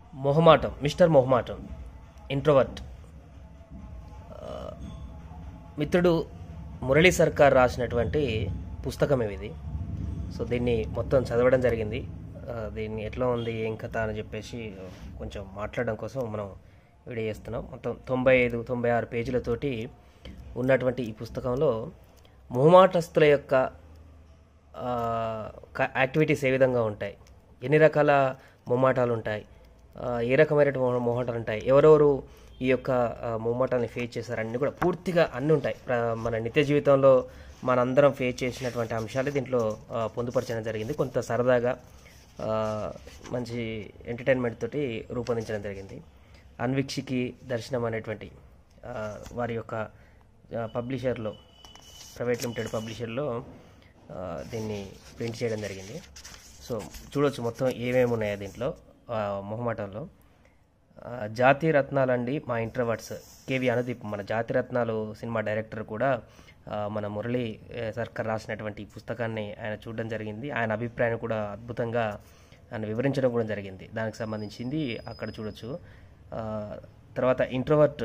మొహమాటం మిస్టర్ మొహమాటం ఇంట్రోవర్ట్ మిత్రుడు మురళీ సర్కార్ రాసినటువంటి పుస్తకం ఇది సో దీన్ని మొత్తం చదవడం జరిగింది ఆ, దీన్ని ఎట్లా ఉంది ఏం కథ అని చెప్పేసి కొంచెం మాట్లాడడం కోసం మనం వీడియో చేస్తున్నాం మొత్తం తొంభై ఐదు తొంభై ఆరు పేజీలతోటి ఉన్నటువంటి ఈ పుస్తకంలో మొహమాటస్తుల యొక్క ఆ, క- యాక్టివిటీస్ ఏ విధంగా ఉంటాయి ఎన్ని రకాల మొహమాటాలు ఉంటాయి ఆ, ఏ రకమైన మొహ- మొహమాటాలు ఉంటాయి ఎవరెవరు ఈ యొక్క ఆ, మొహమాటాన్ని ఫేస్ చేశారు అన్నీ కూడా పూర్తిగా అన్నీ ఉంటాయి ప్ర- మన నిత్య జీవితంలో మనందరం ఫేస్ చేసినటువంటి అంశాలు దీంట్లో ఆ, పొందుపరచడం జరిగింది కొంత సరదాగా ఆ, మంచి ఎంటర్టైన్మెంట్ తోటి రూపొందించడం జరిగింది అన్వీక్షికి దర్శనం అనేటువంటి ఆ, వారి యొక్క ఆ, పబ్లిషర్లో ప్రైవేట్ లిమిటెడ్ పబ్లిషర్లో ఆ, దీన్ని ప్రింట్ చేయడం జరిగింది సో చూడొచ్చు మొత్తం ఏమేమి ఉన్నాయో దీంట్లో ఆ, మొహమాటంలో ఆ, జాతి రత్నాలండి మా ఇంట్రవర్ట్స్ కేవి అనుదీప్ మన జాతి రత్నాలు సినిమా డైరెక్టర్ కూడా ఆ, మన మురళి ఏ, సర్కార్ రాసినటువంటి ఈ పుస్తకాన్ని ఆయన చూడడం జరిగింది ఆయన అభిప్రాయం కూడా అద్భుతంగా ఆయన వివరించడం కూడా జరిగింది దానికి సంబంధించింది అక్కడ చూడొచ్చు ఆ, తర్వాత ఇంట్రోవర్ట్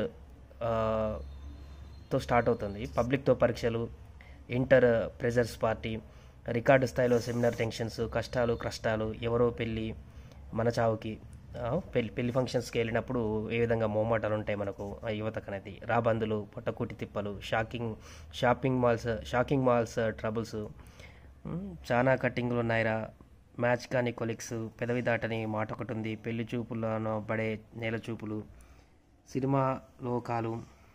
తో స్టార్ట్ అవుతుంది పబ్లిక్తో పరీక్షలు ఇంటర్ ప్రెజర్స్ పార్టీ రికార్డు స్థాయిలో సెమినార్ టెన్షన్స్ కష్టాలు కష్టాలు ఎవరో పెళ్ళి మన చావుకి ఆ, పెళ్లి పెళ్లి ఫంక్షన్స్కి వెళ్ళినప్పుడు ఏ విధంగా మొహమాటాలు ఉంటాయి మనకు ఆ యువతకు అనేది రాబందులు పొట్టకూటి తిప్పలు shocking shopping malls shocking malls troubles మ్, చాలా కట్టింగ్లు ఉన్నాయిరా మ్యాచ్ కాని కొలిక్స్ పెదవి దాటని మాట ఒకటి ఉంది పెళ్లి చూపులను పడే నేల చూపులు సినిమా లోకాలు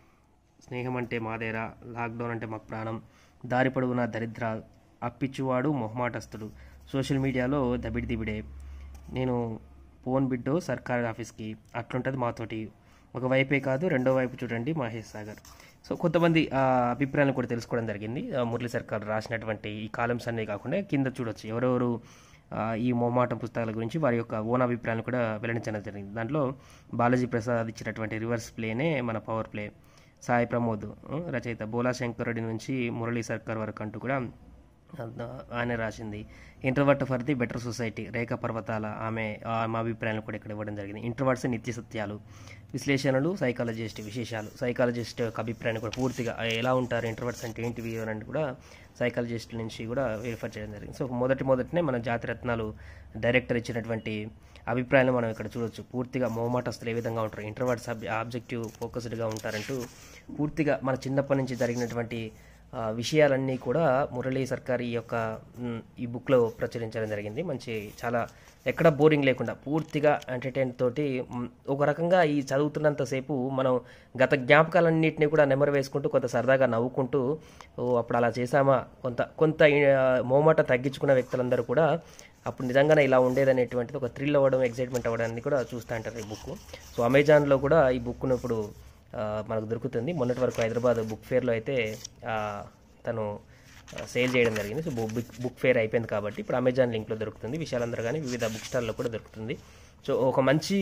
స్నేహం అంటే మాదేరా లాక్డౌన్ అంటే మాకు ప్రాణం దారి పొడవునా దరిద్ర అప్పిచ్చువాడు మొహమాటస్తుడు సోషల్ మీడియాలో దబిడి దిబిడే నేను ఫోన్ బిడ్డో సర్కార్ ఆఫీస్కి అట్లుంటుంది మాతోటి ఒక వైపే కాదు రెండో వైపు చూడండి మహేష్ సాగర్ సో కొంతమంది ఆ, అభిప్రాయాలు కూడా తెలుసుకోవడం జరిగింది ఆ, మురళీ సర్కార్ రాసినటువంటి ఈ కాలమ్స్ అన్నీ కాకుండా కింద చూడొచ్చు ఎవరెవరు ఆ, ఈ మొహమాటం పుస్తకాల గురించి వారి యొక్క ఓన్ అభిప్రాయాలు కూడా వెల్లడించడం జరిగింది దాంట్లో బాలాజీ ప్రసాద్ ఇచ్చినటువంటి రివర్స్ ప్లేనే మన పవర్ ప్లే సాయి ప్రమోద్ ఆ, రచయిత బోలా శంకరుడి నుంచి మురళీ సర్కార్ వరకు అంటూ కూడా ఆ, ఆయన రాసింది introvert for the better society Rekha పర్వతాల ఆమె ఆమె అభిప్రాయాలు కూడా ఇక్కడ ఇవ్వడం జరిగింది ఇంటర్వర్ట్స్ నిత్య సత్యాలు విశ్లేషణలు సైకాలజిస్ట్ విశేషాలు సైకాలజిస్ట్ యొక్క అభిప్రాయాన్ని కూడా పూర్తిగా ఆ, ఎలా ఉంటారు ఇంటర్వర్ట్స్ అంటే ఏంటివి అని కూడా సైకాలజిస్ట్ నుంచి కూడా వెరిఫై చేయడం జరిగింది సో మొదటి మొదటినే మన జాతిరత్నాలు డైరెక్టర్ ఇచ్చినటువంటి అభిప్రాయాలు మనం ఇక్కడ చూడొచ్చు పూర్తిగా మొహమాటస్తులు ఏ విధంగా ఉంటారు ఇంటర్వర్ట్స్ ఆబ్జెక్టివ్ ఫోకస్డ్గా ఉంటారంటూ పూర్తిగా మన చిన్నప్పటి నుంచి జరిగినటువంటి ఆ, విషయాలన్నీ కూడా మురళీ సర్కార్ ఈ యొక్క మ్, ఈ బుక్లో ప్రచురించడం జరిగింది మంచి చాలా ఎక్కడ బోరింగ్ లేకుండా పూర్తిగా ఎంటర్టైన్ తోటి మ్, ఒక రకంగా ఈ చదువుతున్నంతసేపు మనం గత జ్ఞాపకాలన్నింటినీ కూడా నెమరు వేసుకుంటూ కొంత సరదాగా నవ్వుకుంటూ ఓ అప్పుడు అలా చేసామా కొంత కొంత ఆ, మోమాట తగ్గించుకున్న వ్యక్తులందరూ కూడా అప్పుడు నిజంగానే ఇలా ఉండేదనేటువంటిది ఒక థ్రిల్ అవ్వడం ఎగ్జైట్మెంట్ అవ్వడాన్ని కూడా చూస్తూ ఉంటారు ఈ బుక్ సో అమెజాన్లో కూడా ఈ బుక్ను ఇప్పుడు ఆ, మనకు దొరుకుతుంది మొన్నటి వరకు హైదరాబాద్ బుక్ ఫేర్లో అయితే ఆ, తను ఆ, సేల్ చేయడం జరిగింది సో బుక్ బుక్ ఫేర్ అయిపోయింది కాబట్టి ఇప్పుడు అమెజాన్ లింక్లో దొరుకుతుంది విశాలందరూ కానీ వివిధ బుక్ స్టాల్లో కూడా దొరుకుతుంది సో ఒక మంచి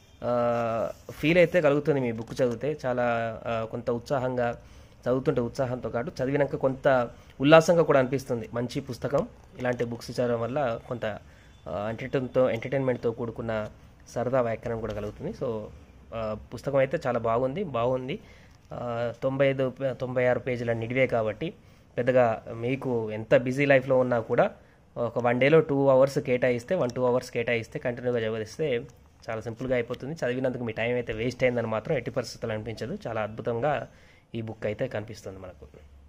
ఫీల్ అయితే కలుగుతుంది మీ బుక్ చదివితే చాలా ఆ, కొంత ఉత్సాహంగా చదువుతుంటే ఉత్సాహంతో పాటు చదివినాక కొంత ఉల్లాసంగా కూడా అనిపిస్తుంది మంచి పుస్తకం ఇలాంటి బుక్స్ చదవడం వల్ల కొంత ఎంటర్టైన్తో ఎంటర్టైన్మెంట్తో కూడుకున్న సరదా వ్యాఖ్యానం కూడా కలుగుతుంది సో ఆ, పుస్తకం అయితే చాలా బాగుంది బాగుంది ఆ, తొంభై ఐదు తొంభై ఆరు పేజీల నిడివే కాబట్టి పెద్దగా మీకు ఎంత బిజీ లైఫ్లో ఉన్నా కూడా ఒక వన్ డేలో టూ అవర్స్ కేటాయిస్తే వన్ టూ అవర్స్ కేటాయిస్తే కంటిన్యూగా చదివిస్తే చాలా సింపుల్గా అయిపోతుంది చదివినందుకు మీ టైం అయితే వేస్ట్ అయిందని మాత్రం ఎట్టి పరిస్థితులు అనిపించదు చాలా అద్భుతంగా ఈ బుక్ అయితే కనిపిస్తుంది మనకు